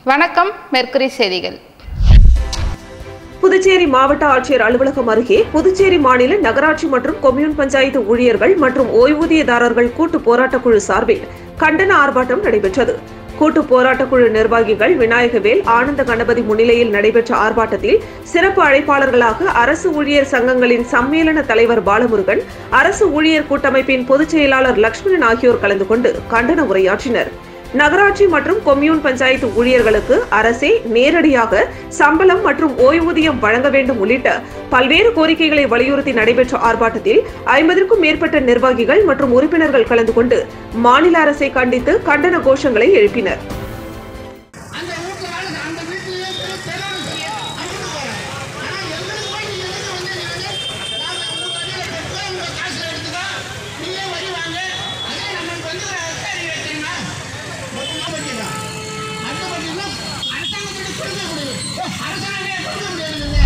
வணக்கம் மெர்க்குரி செய்திகள் புதுச்சேரி மாவட்ட ஆட்சியர் அலுவலகம் அருகே புதுச்சேரி மாநில நகராட்சி மற்றும் கொம்யூன் பஞ்சாயத்து ஊழியர்கள் மற்றும் ஓய்வூதியதாரர்கள் கூட்டு போராட்டக்குழு சார்பில் கண்டன ஆர்ப்பாட்டம் நடைபெற்றது கூட்டு போராட்டக்குழு நிர்வாகிகள் விநாயகவேல் ஆனந்த கணபதி முன்னிலையில் நடைபெற்ற ஆர்ப்பாட்டத்தில் சிறப்பு அழைப்பாளர்களாக அரசு ஊழியர் சங்கங்களின் சம்மேளன தலைவர் பாலமுருகன் அரசு ஊழியர் கூட்டமைப்பின் பொதுச் செயலாளர் லட்சுமணன் ஆகியோர் கலந்து கொண்டு கண்டன உரையாற்றினர் நகராட்சி மற்றும் கொம்யூன் பஞ்சாயத்து ஊழியர்களுக்கு அரசே நேரடியாக சம்பளம் மற்றும் ஓய்வூதியம் வழங்க வேண்டும் உள்ளிட்ட பல்வேறு கோரிக்கைகளை வலியுறுத்தி நடைபெற்ற ஆர்ப்பாட்டத்தில் ஐம்பதற்கும் மேற்பட்ட நிர்வாகிகள் மற்றும் உறுப்பினர்கள் கலந்து கொண்டு மாநில அரசை கண்டித்து கண்டன கோஷங்களை எழுப்பினர் அந்த வீட்டுல வேலை அந்த வீட்டிலேயே போய் தெருவில் செய்ய அப்படின்னு போறேன் ஆனா எங்களுக்கு போய் நீங்க எதுக்கு வந்து நாங்க நாங்க உங்க வழியில பெற்றோம் உங்க காசு எடுத்துக்கோ நீயே வழி வாங்க அதே நம்மளுக்கு வந்து சரி தெரியுமா மொத்தமா பண்ணிடலாம் அடுத்த பார்த்தீங்கன்னா அரசாங்கத்திட்ட கொடுக்க முடியும் அரசாங்கமே கொடுக்க முடியாது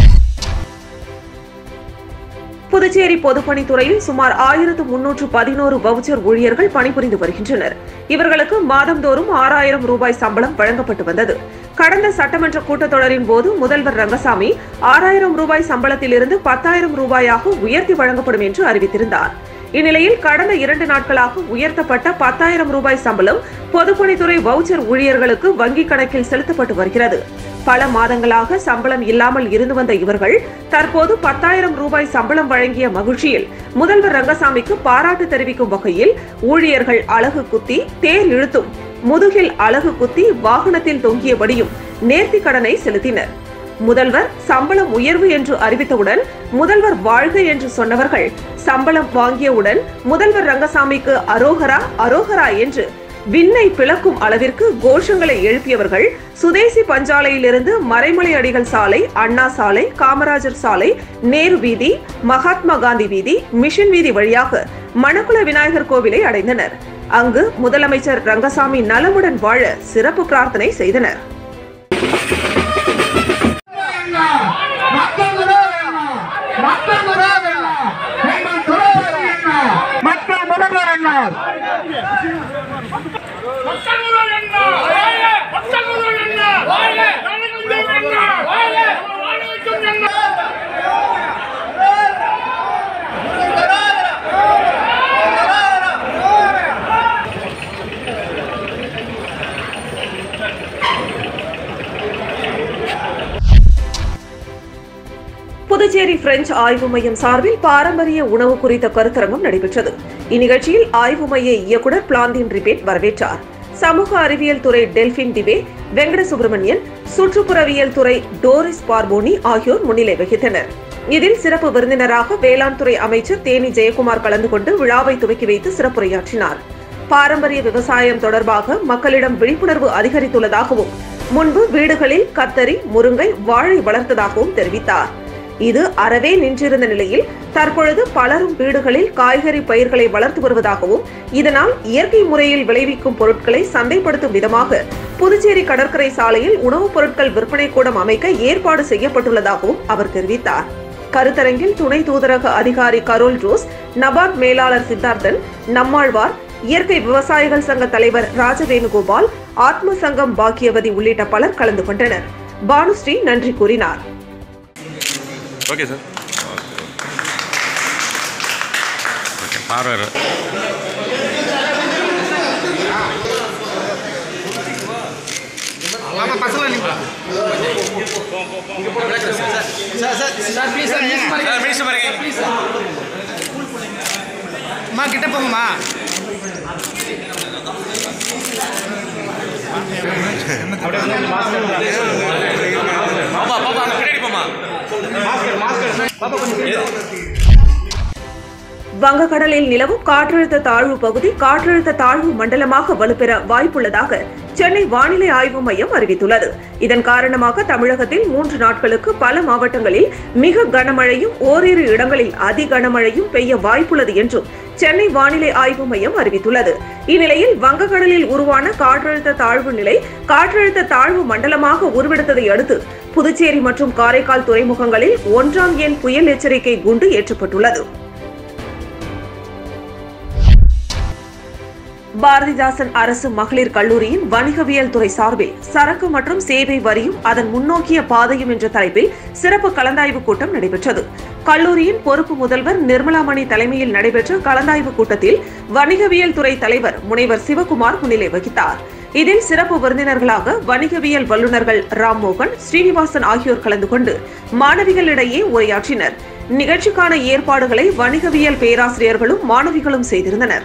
புதுச்சேரி பொதுப்பணித்துறையில் சுமார் ஆயிரத்து முன்னூற்று பதினோரு வவுச்சர் ஊழியர்கள் பணிபுரிந்து வருகின்றனர் இவர்களுக்கு மாதந்தோறும் ஆறாயிரம் ரூபாய் சம்பளம் வழங்கப்பட்டு வந்தது கடந்த சட்டமன்ற கூட்டத்தொடரின் போது முதல்வர் ரங்கசாமி ஆறாயிரம் ரூபாய் சம்பளத்திலிருந்து பத்தாயிரம் ரூபாயாக உயர்த்தி வழங்கப்படும் என்று அறிவித்திருந்தார் இந்நிலையில் கடந்த இரண்டு நாட்களாக உயர்த்தப்பட்ட பத்தாயிரம் ரூபாய் சம்பளம் பொதுப்பணித்துறை வவுச்சர் ஊழியர்களுக்கு வங்கிக் கணக்கில் செலுத்தப்பட்டு வருகிறது பல மாதங்களாக சம்பளம் இல்லாமல் இருந்து வந்த இவர்கள் தற்போது பத்தாயிரம் ரூபாய் சம்பளம் வழங்கிய மகிழ்ச்சியில் முதல்வர் ரங்கசாமிக்கு பாராட்டு தெரிவிக்கும் வகையில் ஊழியர்கள் அழகு குத்தி தேர் இழுத்தும் முதுகில் அழகு குத்தி வாகனத்தில் தொங்கியபடியும் நேர்த்திக் கடனை செலுத்தினர் முதல்வர் சம்பளம் உயர்வு என்று அறிவித்தவுடன் முதல்வர் வாழ்க என்று சொன்னவர்கள் சம்பளம் வாங்கியவுடன் முதல்வர் ரங்கசாமிக்கு அரோகரா அரோகரா என்று விண்ணை பிளக்கும் அளவிற்கு கோஷங்களை எழுப்பியவர்கள் சுதேசி பஞ்சாலையிலிருந்து மறைமலை அடிகள் சாலை அண்ணா சாலை காமராஜர் சாலை நேரு வீதி மகாத்மா காந்தி வீதி மிஷன் வீதி வழியாக மணக்குள விநாயகர் கோவிலை அடைந்தனர் அங்கு முதலமைச்சர் ரங்கசாமி நலமுடன் வாழ சிறப்பு பிரார்த்தனை செய்தனர் மக்கள் முதல்வர் மக்கள் முதல்வர் எங்கள் துறைவர் என்ன மக்கள் முதல்வர் என்ன மக்கள் முதல் என்ன வாழ மக்கள் முதல் என்ன வாழ நலனுக்கும் என்ன வாழ வாழ வைக்கும் என்ன புதுச்சேரி பிரெஞ்சு ஆய்வு மையம் சார்பில் பாரம்பரிய உணவு குறித்த கருத்தரங்கம் நடைபெற்றது இந்நிகழ்ச்சியில் ஆய்வு மைய இயக்குநர் பிளாந்தின் ரிபேட் வரவேற்றார் சமூக அறிவியல் துறை டெல்பின் டிபே வெங்கட சுப்பிரமணியன் சுற்றுப்புறவியல் துறை டோரிஸ் பார்போனி ஆகியோர் முன்னிலை வகித்தனர் இதில் சிறப்பு விருந்தினராக வேளாண் துறை அமைச்சர் தேனி ஜெயக்குமார் கலந்து கொண்டு விழாவை துவக்கி வைத்து சிறப்புரையாற்றினார் பாரம்பரிய விவசாயம் தொடர்பாக மக்களிடம் விழிப்புணர்வு அதிகரித்துள்ளதாகவும் முன்பு வீடுகளில் கத்தரி முருங்கை வாழை வளர்த்ததாகவும் தெரிவித்தார் இது அறவே நின்றிருந்த நிலையில் தற்பொழுது பலரும் வீடுகளில் காய்கறி பயிர்களை வளர்த்து வருவதாகவும் இதனால் இயற்கை முறையில் விளைவிக்கும் பொருட்களை சந்தைப்படுத்தும் விதமாக புதுச்சேரி கடற்கரை சாலையில் உணவுப் பொருட்கள் விற்பனை கூடம் அமைக்க ஏற்பாடு செய்யப்பட்டுள்ளதாகவும் அவர் தெரிவித்தார் கருத்தரங்கில் துணை தூதரக அதிகாரி கரோல் ஜோஸ் நபார்ட் மேலாளர் சித்தார்த்தன் நம்மாழ்வார் இயற்கை விவசாயிகள் சங்க தலைவர் ராஜவேணுகோபால் ஆத்ம சங்கம் பாக்கியவதி உள்ளிட்ட பலர் கலந்து கொண்டனர் பானுஸ்ரீ நன்றி கூறினார் ஓகே சார் ஓகே பார்வையர் சார் மினிஸ்டர் பாருங்க அம்மா கிட்ட போங்கம்மா பாப்பா பாப்பா அங்கே பின்னாடி போமா வங்கக்கடலில் நிலவும் காற்றழுத்த தாழ்வு பகுதி காற்றழுத்த தாழ்வு மண்டலமாக வலுப்பெற வாய்ப்புள்ளதாக சென்னை வானிலை ஆய்வு மையம் அறிவித்துள்ளது இதன் காரணமாக தமிழகத்தில் மூன்று நாட்களுக்கு பல மாவட்டங்களில் மிக கனமழையும் ஓரிரு இடங்களில் அதி கனமழையும் பெய்ய வாய்ப்புள்ளது என்றும் சென்னை வானிலை ஆய்வு மையம் அறிவித்துள்ளது இந்நிலையில் வங்கக்கடலில் உருவான காற்றழுத்த தாழ்வு நிலை காற்றழுத்த தாழ்வு மண்டலமாக உருவெடுத்ததை அடுத்து புதுச்சேரி மற்றும் காரைக்கால் துறைமுகங்களில் ஒன்றாம் எண் புயல் எச்சரிக்கை குண்டு ஏற்றப்பட்டுள்ளது பாரதிதாசன் அரசு மகளிர் கல்லூரியின் வணிகவியல் துறை சார்பில் சரக்கு மற்றும் சேவை வரியும் அதன் முன்னோக்கிய பாதையும் என்ற தலைப்பில் சிறப்பு கலந்தாய்வு கூட்டம் நடைபெற்றது கல்லூரியின் பொறுப்பு முதல்வர் நிர்மலாமணி தலைமையில் நடைபெற்ற கலந்தாய்வு கூட்டத்தில் வணிகவியல் துறை தலைவர் முனைவர் சிவகுமார் முன்னிலை வகித்தார் இதில் சிறப்பு விருந்தினர்களாக வணிகவியல் வல்லுநர்கள் ராம்மோகன் ஸ்ரீனிவாசன் ஆகியோர் கலந்து கொண்டு மாணவிகளிடையே உரையாற்றினர் நிகழ்ச்சிக்கான ஏற்பாடுகளை வணிகவியல் பேராசிரியர்களும் மாணவிகளும் செய்திருந்தனர்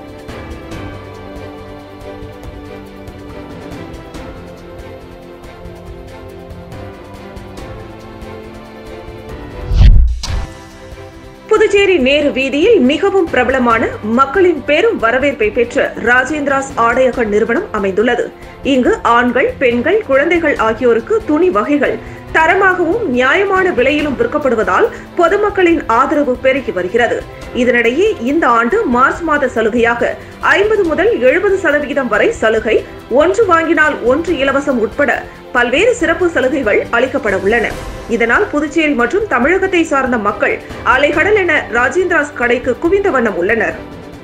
புதுச்சேரி நேரு வீதியில் மிகவும் பிரபலமான மக்களின் பெரும் வரவேற்பை பெற்ற ராஜேந்திராஸ் ஆடையக நிறுவனம் அமைந்துள்ளது இங்கு ஆண்கள் பெண்கள் குழந்தைகள் ஆகியோருக்கு துணி வகைகள் தரமாகவும் நியாயமான விலையிலும் விற்கப்படுவதால் பொதுமக்களின் ஆதரவு பெருகி வருகிறது இதனிடையே இந்த ஆண்டு மார்ச் மாத சலுகையாக ஐம்பது முதல் எழுபது சதவிகிதம் வரை சலுகை ஒன்று வாங்கினால் ஒன்று இலவசம் உட்பட பல்வேறு சிறப்பு சலுகைகள் அளிக்கப்பட உள்ளன இதனால் புதுச்சேரி மற்றும் தமிழகத்தை சார்ந்த மக்கள் அலைகடல் என ராஜேந்திராஸ் கடைக்கு குவிந்த வண்ணம் உள்ளனர்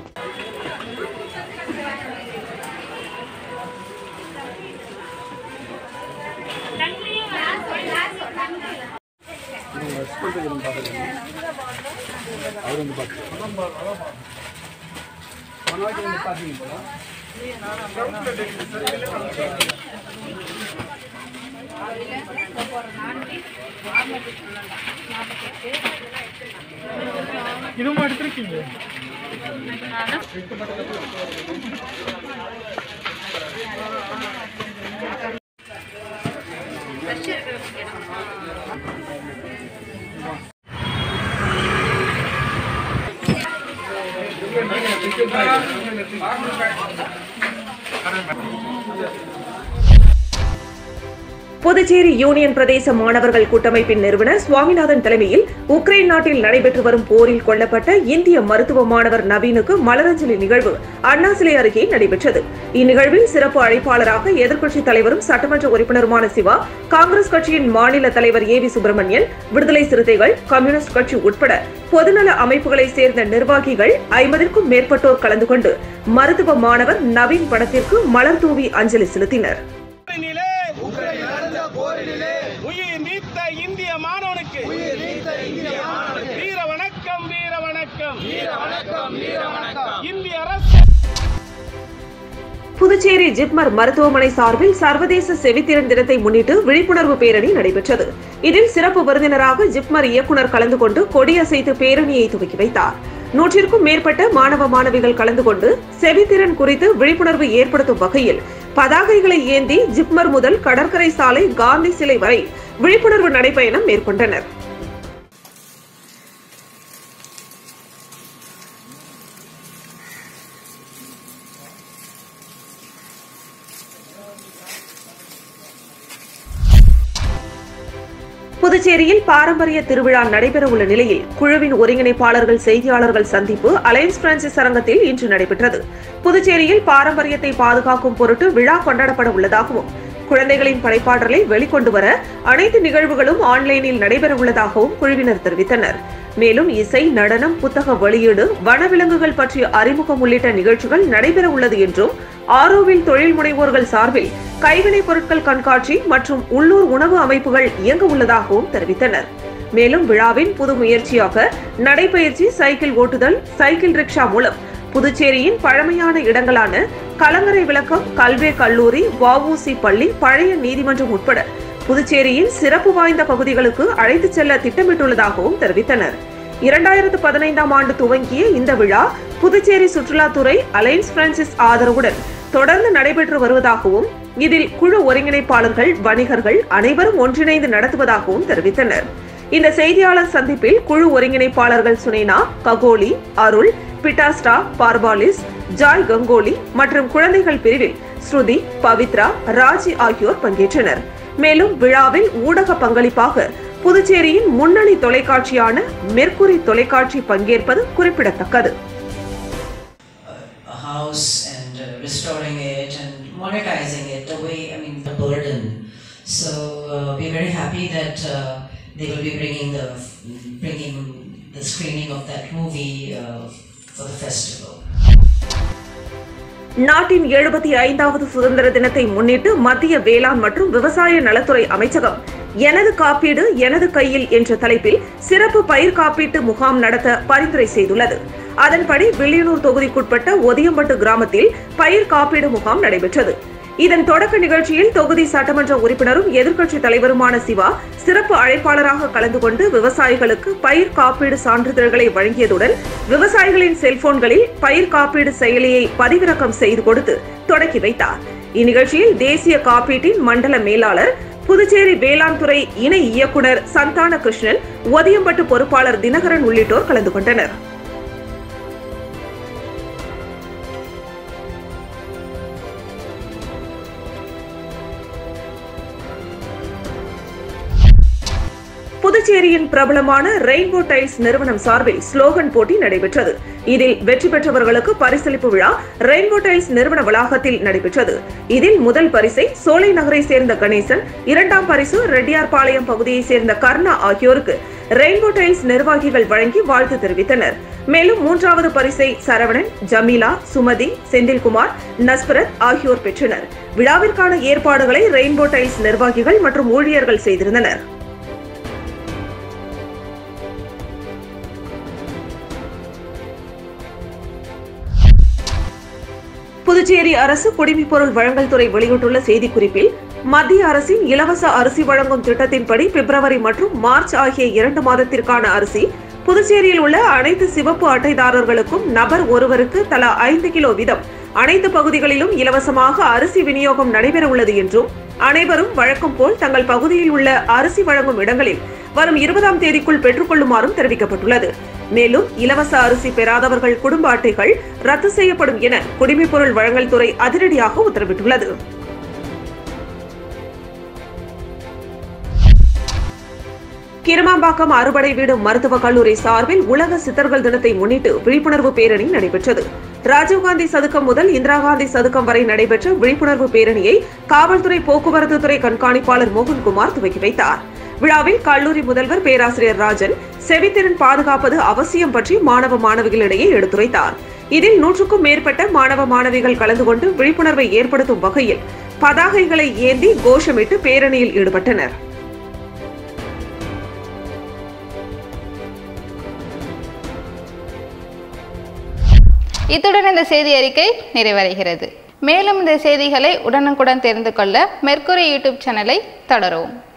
இதுவும் எடுத்திருக்கீங்க புதுச்சேரி யூனியன் பிரதேச மாணவர்கள் கூட்டமைப்பின் நிறுவனர் சுவாமிநாதன் தலைமையில் உக்ரைன் நாட்டில் நடைபெற்று வரும் போரில் கொல்லப்பட்ட இந்திய மருத்துவ மாணவர் நவீனுக்கு மலரஞ்சலி நிகழ்வு அண்ணா சிலை அருகே நடைபெற்றது இந்நிகழ்வில் சிறப்பு அழைப்பாளராக எதிர்க்கட்சித் தலைவரும் சட்டமன்ற உறுப்பினருமான சிவா காங்கிரஸ் கட்சியின் மாநில தலைவர் ஏ வி சுப்பிரமணியன் விடுதலை சிறுத்தைகள் கம்யூனிஸ்ட் கட்சி உட்பட பொதுநல அமைப்புகளைச் சேர்ந்த நிர்வாகிகள் ஐம்பதிற்கும் மேற்பட்டோர் கலந்து கொண்டு மருத்துவ மாணவர் நவீன் படத்திற்கு மலர் தூவி அஞ்சலி செலுத்தினர் போரினிலே உயிர் நீத்த இந்திய மாணவனுக்கு வீர வணக்கம் வீர வணக்கம் வீர வணக்கம் வீர வணக்கம் இந்திய அரசு புதுச்சேரி ஜிப்மர் மருத்துவமனை சார்பில் சர்வதேச செவித்திறன் தினத்தை முன்னிட்டு விழிப்புணர்வு பேரணி நடைபெற்றது இதில் சிறப்பு விருந்தினராக ஜிப்மர் இயக்குநர் கலந்து கொண்டு கொடியசைத்து பேரணியை துவக்கி வைத்தார் நூற்றிற்கும் மேற்பட்ட மாணவ மாணவிகள் கலந்து கொண்டு செவித்திறன் குறித்து விழிப்புணர்வு ஏற்படுத்தும் வகையில் பதாகைகளை ஏந்தி ஜிப்மர் முதல் கடற்கரை சாலை காந்தி சிலை வரை விழிப்புணர்வு நடைபயணம் மேற்கொண்டனர் புதுச்சேரியில் பாரம்பரிய திருவிழா நடைபெறவுள்ள நிலையில் குழுவின் ஒருங்கிணைப்பாளர்கள் செய்தியாளர்கள் சந்திப்பு அலையன்ஸ் பிரான்சிஸ் அரங்கத்தில் இன்று நடைபெற்றது புதுச்சேரியில் பாரம்பரியத்தை பாதுகாக்கும் பொருட்டு விழா கொண்டாடப்பட உள்ளதாகவும் குழந்தைகளின் படைப்பாற்றலை வெளிக்கொண்டு வர அனைத்து நிகழ்வுகளும் ஆன்லைனில் நடைபெற உள்ளதாகவும் குழுவினர் தெரிவித்தனர் மேலும் இசை நடனம் புத்தக வெளியீடு வனவிலங்குகள் பற்றிய அறிமுகம் உள்ளிட்ட நிகழ்ச்சிகள் நடைபெற உள்ளது என்றும் ஆரோவில் தொழில் முனைவோர்கள் சார்பில் கைவினைப் பொருட்கள் கண்காட்சி மற்றும் உள்ளூர் உணவு அமைப்புகள் இயங்க உள்ளதாகவும் தெரிவித்தனர் மேலும் விழாவின் புது முயற்சியாக நடைபயிற்சி சைக்கிள் ஓட்டுதல் சைக்கிள் ரிக்ஷா மூலம் புதுச்சேரியின் பழமையான இடங்களான கலங்கரை விளக்கம் கல்வே கல்லூரி வஉசி பள்ளி பழைய நீதிமன்றம் உட்பட புதுச்சேரியின் சிறப்பு வாய்ந்த பகுதிகளுக்கு அழைத்துச் செல்ல திட்டமிட்டுள்ளதாகவும் தெரிவித்தனர் இரண்டாயிரத்து பதினைந்தாம் ஆண்டு துவங்கிய இந்த விழா புதுச்சேரி சுற்றுலாத்துறை அலைன்ஸ் பிரான்சிஸ் ஆதரவுடன் தொடர்ந்து நடைபெற்று வருவதாகவும் இதில் குழு ஒருங்கிணைப்பாளர்கள் வணிகர்கள் அனைவரும் ஒன்றிணைந்து நடத்துவதாகவும் தெரிவித்தனர் இந்த செய்தியாளர் சந்திப்பில் குழு ஒருங்கிணைப்பாளர்கள் சுனேனா ககோலி அருள் பிட்டாஸ்டா பார்பாலிஸ் ஜாய் கங்கோலி மற்றும் குழந்தைகள் பிரிவில் ஸ்ருதி பவித்ரா ராஜி ஆகியோர் பங்கேற்றனர் மேலும் விழாவில் ஊடக பங்களிப்பாக புதுச்சேரியின் முன்னணி தொலைக்காட்சியான மெர்க்குரி தொலைக்காட்சி பங்கேற்பது குறிப்பிடத்தக்கது a house and uh, restoring it and monetizing it away, I mean, the burden. So uh, we're very happy that uh, they will be bringing the bringing the screening of that movie uh, for the festival. நாட்டின் எழுபத்தி ஐந்தாவது சுதந்திர தினத்தை முன்னிட்டு மத்திய வேளாண் மற்றும் விவசாய நலத்துறை அமைச்சகம் எனது காப்பீடு எனது கையில் என்ற தலைப்பில் சிறப்பு பயிர் காப்பீட்டு முகாம் நடத்த பரிந்துரை செய்துள்ளது அதன்படி வில்லியனூர் தொகுதிக்குட்பட்ட ஒதியம்பட்டு கிராமத்தில் பயிர் காப்பீடு முகாம் நடைபெற்றது இதன் தொடக்க நிகழ்ச்சியில் தொகுதி சட்டமன்ற உறுப்பினரும் எதிர்க்கட்சித் தலைவருமான சிவா சிறப்பு அழைப்பாளராக கலந்து கொண்டு விவசாயிகளுக்கு பயிர் காப்பீடு சான்றிதழ்களை வழங்கியதுடன் விவசாயிகளின் செல்போன்களில் பயிர் காப்பீடு செயலியை பதிவிறக்கம் செய்து கொடுத்து தொடக்கி வைத்தார் இந்நிகழ்ச்சியில் தேசிய காப்பீட்டின் மண்டல மேலாளர் புதுச்சேரி வேளாண் துறை இணை இயக்குநர் சந்தான கிருஷ்ணன் ஒதியம்பட்டு பொறுப்பாளர் தினகரன் உள்ளிட்டோர் கலந்து கொண்டனர் புதுச்சேரியின் பிரபலமான ரெயின்போ டைல்ஸ் நிறுவனம் சார்பில் ஸ்லோகன் போட்டி நடைபெற்றது இதில் வெற்றி பெற்றவர்களுக்கு பரிசளிப்பு விழா ரெயின்போ டைல்ஸ் நிறுவன வளாகத்தில் நடைபெற்றது இதில் முதல் பரிசை சோலை நகரை சேர்ந்த கணேசன் இரண்டாம் பரிசு ரெட்டியார்பாளையம் பகுதியை சேர்ந்த கர்ணா ஆகியோருக்கு ரெயின்போ டைல்ஸ் நிர்வாகிகள் வழங்கி வாழ்த்து தெரிவித்தனர் மேலும் மூன்றாவது பரிசை சரவணன் ஜமீலா சுமதி செந்தில்குமார் நஸ்பரத் ஆகியோர் பெற்றனர் விழாவிற்கான ஏற்பாடுகளை ரெயின்போ டைல்ஸ் நிர்வாகிகள் மற்றும் ஊழியர்கள் செய்திருந்தனர் புதுச்சேரி அரசு குடிமைப் பொருள் வழங்கல் துறை வெளியிட்டுள்ள செய்திக்குறிப்பில் மத்திய அரசின் இலவச அரிசி வழங்கும் திட்டத்தின்படி பிப்ரவரி மற்றும் மார்ச் ஆகிய இரண்டு மாதத்திற்கான அரிசி புதுச்சேரியில் உள்ள அனைத்து சிவப்பு அட்டைதாரர்களுக்கும் நபர் ஒருவருக்கு தலா ஐந்து கிலோ வீதம் அனைத்து பகுதிகளிலும் இலவசமாக அரிசி விநியோகம் நடைபெற உள்ளது என்றும் அனைவரும் வழக்கம் போல் தங்கள் பகுதியில் உள்ள அரிசி வழங்கும் இடங்களில் வரும் இருபதாம் தேதிக்குள் பெற்றுக்கொள்ளுமாறும் தெரிவிக்கப்பட்டுள்ளது மேலும் இலவச அரிசி பெறாதவர்கள் குடும்ப அட்டைகள் ரத்து செய்யப்படும் என குடிமைப் பொருள் வழங்கல் துறை அதிரடியாக உத்தரவிட்டுள்ளது கிருமாம்பாக்கம் அறுபடை வீடு மருத்துவக் கல்லூரி சார்பில் உலக சித்தர்கள் தினத்தை முன்னிட்டு விழிப்புணர்வு பேரணி நடைபெற்றது ராஜீவ்காந்தி சதுக்கம் முதல் இந்திரா காந்தி சதுக்கம் வரை நடைபெற்ற விழிப்புணர்வு பேரணியை காவல்துறை போக்குவரத்து துறை கண்காணிப்பாளர் மோகன்குமார் துவக்கி வைத்தார் விழாவில் கல்லூரி முதல்வர் பேராசிரியர் ராஜன் செவித்திறன் பாதுகாப்பது அவசியம் பற்றி மாணவ மாணவிகளிடையே எடுத்துரைத்தார் இதில் நூற்றுக்கும் மேற்பட்ட மாணவ மாணவிகள் கலந்து கொண்டு விழிப்புணர்வை ஏற்படுத்தும் வகையில் பதாகைகளை ஏந்தி கோஷமிட்டு பேரணியில் ஈடுபட்டனர் இத்துடன் இந்த செய்தி அறிக்கை நிறைவடைகிறது மேலும் இந்த செய்திகளை உடனுக்குடன் தெரிந்து கொள்ள மெர்க்குரி யூடியூப் சேனலை தொடரவும்